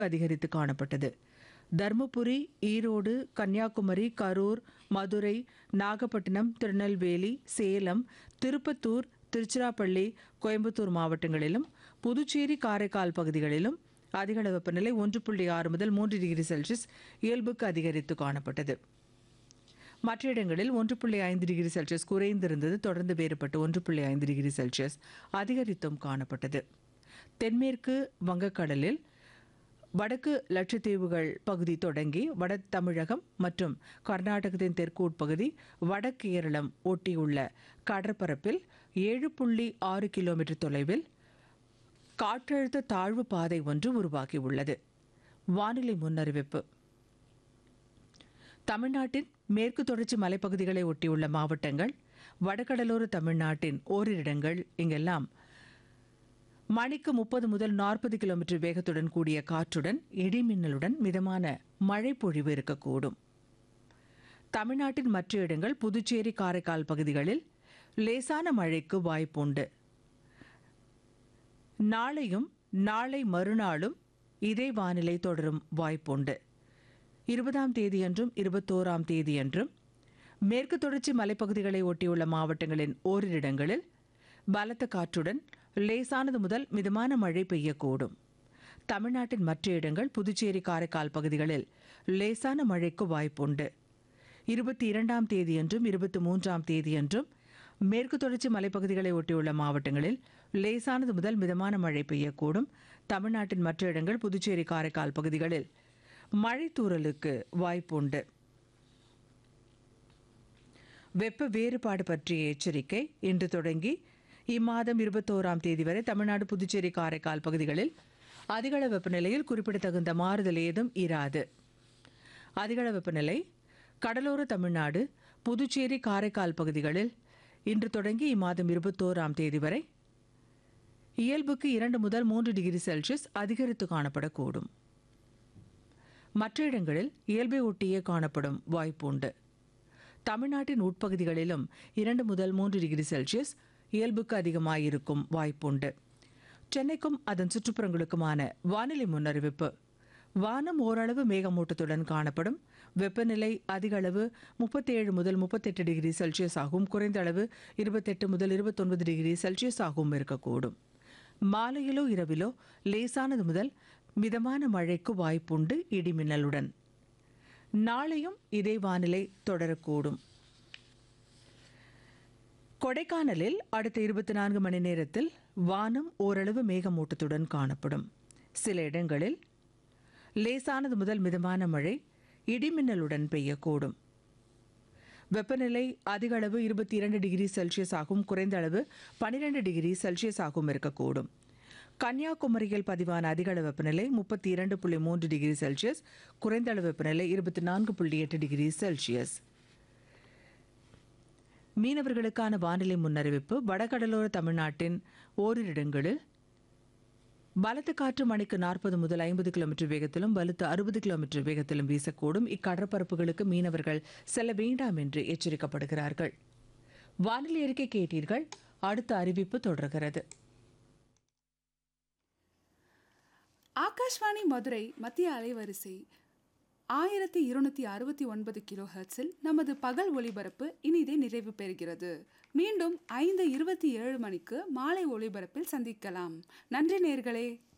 அதிகரித்து காணப்பட்டது தருமபுரி ஈரோடு கன்னியாகுமரி கரூர் மதுரை நாகப்பட்டினம் திருநெல்வேலி சேலம் திருப்பத்தூர் திருச்சிராப்பள்ளி கோயம்புத்தூர் மாவட்டங்களிலும் புதுச்சேரி காரைக்கால் பகுதிகளிலும் அதிகள வெப்பநிலை ஒன்று புள்ளி ஆறு முதல் மூன்று டிகிரி செல்சியஸ் இயல்புக்கு அதிகரித்து காணப்பட்டது மற்ற இடங்களில் ஒன்று புள்ளி ஐந்து டிகிரி செல்சியஸ் குறைந்திருந்தது தொடர்ந்து வேறுபட்டு ஒன்று புள்ளி ஐந்து டிகிரி செல்சியஸ் அதிகரித்தும் காணப்பட்டது தென்மேற்கு வங்கக்கடலில் வடக்கு லட்சத்தீவுகள் பகுதி தொடங்கி வட தமிழகம் மற்றும் கர்நாடகத்தின் தெற்கு உட்பகுதி வட கேரளம் ஒட்டியுள்ள கடற்பரப்பில் ஏழு புள்ளி ஆறு கிலோமீட்டர் தொலைவில் காற்றழுத்த தாழ்வு பாதை ஒன்று உருவாகியுள்ளது வானிலை முன்னறிவிப்பு தமிழ்நாட்டின் மேற்கு தொடர்ச்சி மலைப்பகுதிகளை ஒட்டியுள்ள மாவட்டங்கள் வடகடலோர தமிழ்நாட்டின் ஓரிரு இடங்கள் இங்கெல்லாம் மணிக்கு முப்பது முதல் நாற்பது கிலோமீட்டர் வேகத்துடன் கூடிய காற்றுடன் இடிமின்னலுடன் மிதமான மழை பொழிவு இருக்கக்கூடும் தமிழ்நாட்டின் மற்ற இடங்கள் புதுச்சேரி காரைக்கால் பகுதிகளில் லேசான மழைக்கு வாய்ப்புண்டு நாளையும் நாளை மறுநாளும் இதே வானிலை தொடரும் வாய்ப்புண்டு இருபதாம் தேதியன்றும் இருபத்தோராம் தேதியன்றும் மேற்கு தொடர்ச்சி மலைப்பகுதிகளை ஒட்டியுள்ள மாவட்டங்களின் ஓரிரு இடங்களில் பலத்த காற்றுடன் லேசானது முதல் மிதமான மழை பெய்யக்கூடும் தமிழ்நாட்டின் மற்ற இடங்கள் புதுச்சேரி காரைக்கால் பகுதிகளில் லேசான மழைக்கு வாய்ப்புண்டு இருபத்தி இரண்டாம் தேதியன்றும் இருபத்தி மூன்றாம் தேதியன்றும் மேற்கு தொடர்ச்சி மலைப்பகுதிகளை ஒட்டியுள்ள மாவட்டங்களில் லேசானது முதல் மிதமான மழை பெய்யக்கூடும் தமிழ்நாட்டின் மற்ற இடங்கள் புதுச்சேரி காரைக்கால் பகுதிகளில் மழை தூறலுக்கு வாய்ப்புண்டு வெப்ப வேறுபாடு பற்றிய எச்சரிக்கை இன்று தொடங்கி இம்மாதம் இருபத்தோராம் தேதி வரை தமிழ்நாடு புதுச்சேரி காரைக்கால் பகுதிகளில் அதிகள வெப்பநிலையில் குறிப்பிடத்தகுந்த மாறுதல் ஏதும் இராது அதிகள வெப்பநிலை கடலோர தமிழ்நாடு புதுச்சேரி காரைக்கால் பகுதிகளில் இன்று தொடங்கி இம்மாதம் இருபத்தோராம் தேதி வரை இயல்புக்கு இரண்டு முதல் மூன்று டிகிரி செல்சியஸ் அதிகரித்து காணப்படக்கூடும் மற்ற இடங்களில் இயல்பை ஒட்டியே காணப்படும் வாய்ப்பு உண்டு தமிழ்நாட்டின் உட்பகுதிகளிலும் இரண்டு முதல் மூன்று டிகிரி செல்சியஸ் இயல்புக்கு அதிகமாயிருக்கும் வாய்ப்புண்டு சென்னைக்கும் அதன் சுற்றுப்புறங்களுக்குமான வானிலை முன்னறிவிப்பு வானம் ஓரளவு மேகமூட்டத்துடன் காணப்படும் வெப்பநிலை அதிக அளவு முப்பத்தேழு முதல் முப்பத்தெட்டு டிகிரி செல்சியஸ் ஆகவும் குறைந்த அளவு இருபத்தெட்டு முதல் இருபத்தொன்பது டிகிரி செல்சியஸ் ஆகவும் இருக்கக்கூடும் மாலையிலோ இரவிலோ லேசானது முதல் மிதமான மழைக்கு வாய்ப்புண்டு இடிமின்னலுடன் நாளையும் இதே வானிலை தொடரக்கூடும் கொடைக்கானலில் அடுத்த இருபத்தி நான்கு மணி நேரத்தில் வானம் ஓரளவு மேகமூட்டத்துடன் காணப்படும் சில இடங்களில் லேசானது முதல் மிதமான மழை இடிமின்னலுடன் பெய்யக்கூடும் வெப்பநிலை அதிக அளவு இருபத்தி இரண்டு டிகிரி செல்சியஸ் ஆகும் குறைந்த அளவு பனிரெண்டு டிகிரி செல்சியஸ் ஆகும் இருக்கக்கூடும் கன்னியாகுமரியில் பதிவான அதிக அளவு வெப்பநிலை முப்பத்தி இரண்டு புள்ளி மூன்று டிகிரி செல்சியஸ் குறைந்த அளவு வெப்பநிலை இருபத்தி நான்கு புள்ளி எட்டு டிகிரி செல்சியஸ் மீனவர்களுக்கான வானிலை முன்னறிவிப்பு வடகடலோர தமிழ்நாட்டின் ஓரிரு இடங்களில் பலத்த காற்று மணிக்கு நாற்பது முதல் ஐம்பது கிலோமீட்டர் வேகத்திலும் வலுத்த அறுபது கிலோமீட்டர் வேகத்திலும் வீசக்கூடும் இக்கடற்பரப்புகளுக்கு மீனவர்கள் செல்ல வேண்டாம் என்று எச்சரிக்கப்படுகிறார்கள் வானிலை அறிக்கை கேட்டீர்கள் அடுத்த அறிவிப்பு தொடர்கிறது ஆகாஷ்வாணி மதுரை மத்திய அலைவரிசை ஆயிரத்தி இருநூத்தி அறுபத்தி ஒன்பது கிலோ ஹெர்ட்ஸில் நமது பகல் ஒளிபரப்பு இனிதே நிறைவு பெறுகிறது மீண்டும் ஐந்து இருபத்தி ஏழு மணிக்கு மாலை ஒளிபரப்பில் சந்திக்கலாம் நன்றி நேர்களே